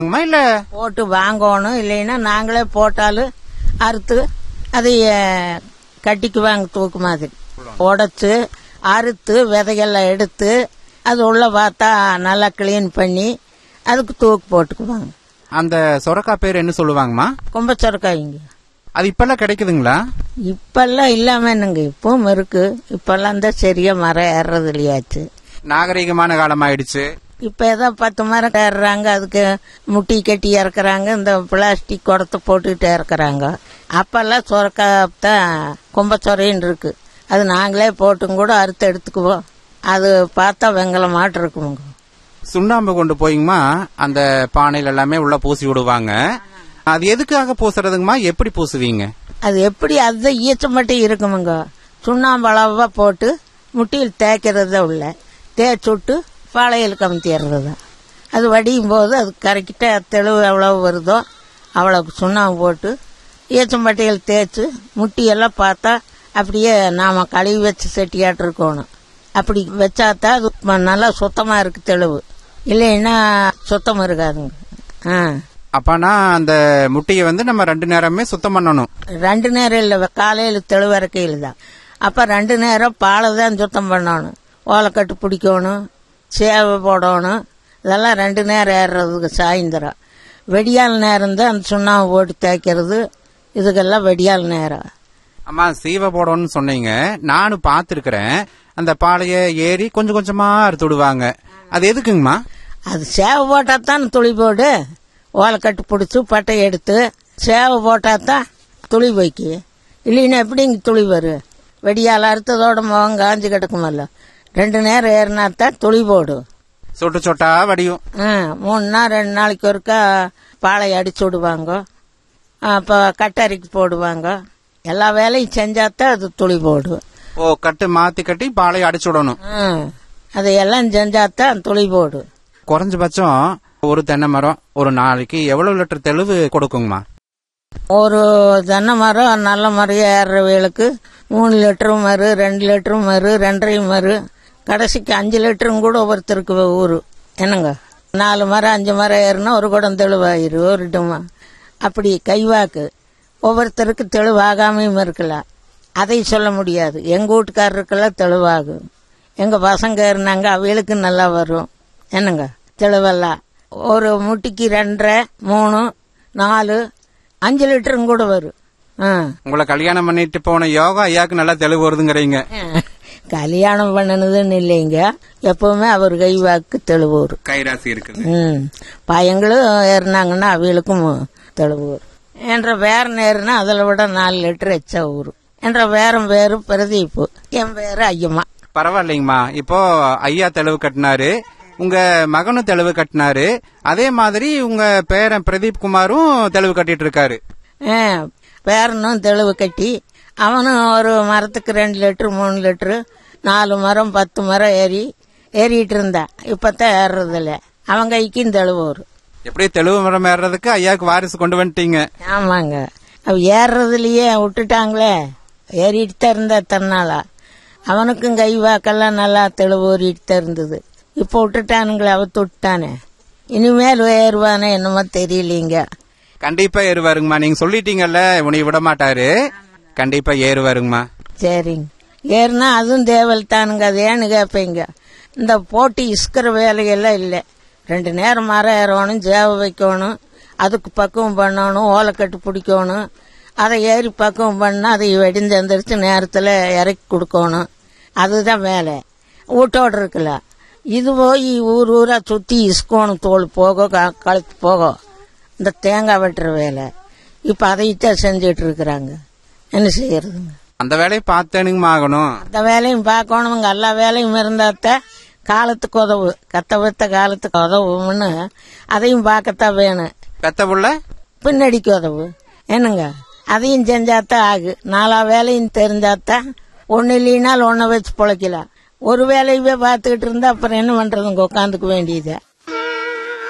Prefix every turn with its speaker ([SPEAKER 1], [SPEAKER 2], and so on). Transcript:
[SPEAKER 1] இல்ல
[SPEAKER 2] போட்டு வாங்கணும் இல்லைன்னா நாங்களே போட்டாலும் அறுத்து அதை அஹ், கட்டிக்குவாங்க தூக்கு மாதிரி உடைச்சு அறுத்து விதையெல்லாம் எடுத்து அது உள்ள பார்த்தா நல்லா க்ளீன் பண்ணி அதுக்கு தூக்கு போட்டுக்குவாங்க
[SPEAKER 1] அந்த சொரக்காய் பேர் என்ன சொல்லுவாங்கம்மா
[SPEAKER 2] கும்பச்சொரக்காய்ங்க
[SPEAKER 1] அது இப்பெல்லாம் கிடைக்குதுங்களா
[SPEAKER 2] இப்பெல்லாம் இல்லாம என்னங்க இப்பவும் இருக்கு இப்பெல்லாம் தான் சரியா மரம் ஏறுறது இல்லையாச்சு
[SPEAKER 1] நாகரீகமான காலம் ஆயிடுச்சு
[SPEAKER 2] இப்ப ஏதோ பத்து மரம் ஏறுறாங்க அதுக்கு முட்டி கட்டி இறக்குறாங்க இந்த பிளாஸ்டிக் குடத்தை போட்டுக்கிட்டு இறக்குறாங்க அப்பெல்லாம் சொரக்காய் தான் கும்பச்சொரைன்னு இருக்கு அது நாங்களே போட்டும் கூட அறுத்து எடுத்துக்குவோம் அது பார்த்தா வெங்கலம் மாட்டு இருக்குங்க
[SPEAKER 1] சுண்ணாம்பு கொண்டு போய்ங்கம்மா அந்த பானையில எல்லாமே உள்ள பூசி விடுவாங்க அது எதுக்காக பூசுறதுங்கம்மா எப்படி பூசுவீங்க
[SPEAKER 2] அது எப்படி அதுதான் ஈச்சம் மட்டும் இருக்குமுங்க சுண்ணாம்பு அளவா போட்டு முட்டியில் தேய்க்கிறது தான் உள்ள தேய்ச்சி விட்டு பாளையில் கமுத்திடுறது தான் அது வடியும் போது அது கரெக்டா தெளிவு எவ்வளவு வருதோ அவ்வளவு சுண்ணாம்பு போட்டு ஈச்சம்பட்டையில் தேய்ச்சி முட்டியெல்லாம் பார்த்தா அப்படியே நாம கழுவி வச்ச செட்டியாட்டு இருக்கணும் அப்படி வச்சாதான் அது ம- நல்லா சுத்தமா இருக்கு தெளிவு இல்லைன்னா சுத்தம் இருக்காதுங்க ஆ
[SPEAKER 1] அப்பனா அந்த முட்டையை வந்து நம்ம ரெண்டு நேரமே சுத்தம் பண்ணணும்
[SPEAKER 2] ரெண்டு நேரம் இல்லை காலையில் தெளிவறக்கையில் தான் அப்போ ரெண்டு நேரம் பாலை தான் சுத்தம் பண்ணணும் ஓலைக்கட்டு பிடிக்கணும் சேவை போடணும் இதெல்லாம் ரெண்டு நேரம் ஏறுறதுக்கு சாயந்தரம் வெடியால் நேரம் தான் அந்த சுண்ணாம்பு போட்டு தேய்க்கிறது இதுக்கெல்லாம் வெடியால் நேரம்
[SPEAKER 1] அம்மா சீவை போடணும்னு சொன்னீங்க நானும் பார்த்துருக்கிறேன் அந்த பாலைய ஏறி கொஞ்சம் கொஞ்சமா அறுத்து விடுவாங்க அது எதுக்குங்கம்மா
[SPEAKER 2] அது சேவை போட்டால் தான் துளி போடு ஓலைக்கட்டு பிடிச்சி பட்டை எடுத்து சேவை போட்டால் தான் துளி வைக்கி இல்லைன்னா எப்படி இங்கே துளி வரும் வெடியால் அறுத்ததோட முகம் காஞ்சு கிடக்குமல்ல ரெண்டு நேரம் ஏறினா தான் துளி போடும்
[SPEAKER 1] சொட்டு சொட்டா வடியும்
[SPEAKER 2] ஆ மூணு நாள் ரெண்டு நாளைக்கு ஒருக்கா பாலை அடிச்சு விடுவாங்க அப்போ கட்டரிக்கு போடுவாங்க எல்லா வேலையும் செஞ்சாதான் அது துளி போடும்
[SPEAKER 1] ஓ கட்டு மாத்தி கட்டி பாலையை அடிச்சு விடணும்
[SPEAKER 2] ஆ அதையெல்லாம் செஞ்சாதான் துளி போடும்
[SPEAKER 1] குறைஞ்சபட்சம் ஒரு தென்னை மரம் ஒரு நாளைக்கு எவ்வளவு லிட்டர் தெளிவு கொடுக்குங்கம்மா
[SPEAKER 2] ஒரு தென்னை மரம் நல்ல மரம் ஏறுறவங்களுக்கு மூணு லிட்டரும் மறு ரெண்டு லிட்டரும் மறு ரெண்டரையும் மறு கடைசிக்கு அஞ்சு லிட்டரும் கூட ஒவ்வொருத்தருக்கு ஊரு என்னங்க நாலு மரம் அஞ்சு மரம் ஏறுனா ஒரு குடம் தெளிவாயிரு ஒரு டம்மா அப்படி கைவாக்கு ஒவ்வொருத்தருக்கு தெளிவாகாமையும் இருக்கலாம் அதை சொல்ல முடியாது எங்க வீட்டுக்காரருக்கெல்லாம் தெளிவாகும் எங்க பசங்க இருந்தாங்க அவைகளுக்கு நல்லா வரும் என்னங்க தெளிவெல்லாம் ஒரு முட்டிக்கு ரெண்டரை மூணு நாலு அஞ்சு லிட்டரும் கூட வரும் ஆ.
[SPEAKER 1] உங்களை கல்யாணம் பண்ணிட்டு போன யோகா ஐயாக்கு நல்லா தெளிவு வருதுங்கிறீங்க
[SPEAKER 2] கல்யாணம் பண்ணனதுன்னு இல்லைங்க எப்பவுமே அவர் கைவாக்கு தெளிவூர்
[SPEAKER 1] கைராசி இருக்குது
[SPEAKER 2] ம் பையங்களும் ஏறினாங்கன்னா அவைகளுக்கும் தெளிவூர் என்ற வேற நேருனா அதில் விட நாலு லிட்டர் எச்சா ஊரும் என்ற வேறம் வேறு பிரதீப்பு என் பேரு ஐயம்மா
[SPEAKER 1] பரவாயில்லைங்கம்மா இப்போ ஐயா தெளிவு கட்டினாரு உங்க மகனும் தெளிவு கட்டினாரு அதே மாதிரி உங்க பேரன் பிரதீப் குமாரும் தெளிவு கட்டிட்டு இருக்காரு
[SPEAKER 2] ஆ, பேரனும் தெளிவு கட்டி அவனும் ஒரு மரத்துக்கு ரெண்டு லிட்டரு மூணு லிட்டரு நாலு மரம் பத்து மரம் ஏறி ஏறிட்டு இருந்தான் இப்பத்தான் ஏறுறதில்ல அவன் கைக்கும் தெளிவு வரும்
[SPEAKER 1] எப்படி தெளிவு மரம் ஏறுறதுக்கு ஐயாக்கு வாரிசு கொண்டு வந்துட்டீங்க
[SPEAKER 2] ஆமாங்க அவ ஏறுறதுலயே விட்டுட்டாங்களே ஏறிட்டு தான் இருந்தா தன்னாலா அவனுக்கும் கை வாக்கெல்லாம் நல்லா தெளிவு ஊறிட்டு தான் இருந்தது இப்போ விட்டுட்டானுங்களே அவ தொட்டானே இனிமேல் ஏறுவானே என்னமோ தெரியலீங்க
[SPEAKER 1] கண்டிப்பா ஏறுவாருங்கம்மா நீங்க சொல்லிட்டீங்கல்ல உன்னை விட மாட்டாரு கண்டிப்பா ஏறுவாருங்கம்மா
[SPEAKER 2] சரிங்க ஏறுனா அதுவும் தேவல் தானுங்க அது ஏன்னு கேட்பீங்க இந்த போட்டி இஸ்கிற வேலையெல்லாம் இல்லை ரெண்டு நேரம் மரம் ஏறணும் ஜேவ வைக்கணும் அதுக்கு பக்குவம் பண்ணணும் ஓலைக்கட்டு பிடிக்கணும் அதை ஏறி பக்குவம் பண்ணால் அதை வெடிந்து எந்திரிச்சு நேரத்தில் இறக்கி கொடுக்கணும் அதுதான் வேலை வீட்டோடு இருக்குல்ல இது போய் ஊர் ஊரா சுற்றி இஸ்கோணும் தோல் போக க- கழுத்து போக இந்த தேங்காய் வெட்டுற வேலை இப்போ அதைத்தான் செஞ்சுட்டு இருக்கிறாங்க என்ன செய்யறதுங்க
[SPEAKER 1] அந்த வேலையை பார்த்தேனுங்கம்மா ஆகணும்
[SPEAKER 2] அந்த வேலையும் பார்க்கணுங்க எல்லா வேலையும் இருந்தாத்தான் காலத்துக்கு உதவு கத்த வித்த காலத்துக்கு உதவும்னு அதையும் பார்க்கத்தான் வேணும்
[SPEAKER 1] பெத்த புள்ள
[SPEAKER 2] பின்னடிக்கு உதவு என்னங்க அதையும் செஞ்சாத்தான் ஆகு நாலா வேலையும் தெரிஞ்சாத்தான் ஒன்னு இல்லைனாலும் ஒன்றை வச்சு பிழைக்கலாம் ஒரு வேலையவே பார்த்துக்கிட்டு இருந்தா அப்புறம் என்ன பண்றதுங்க உட்காந்துக்க வேண்டியது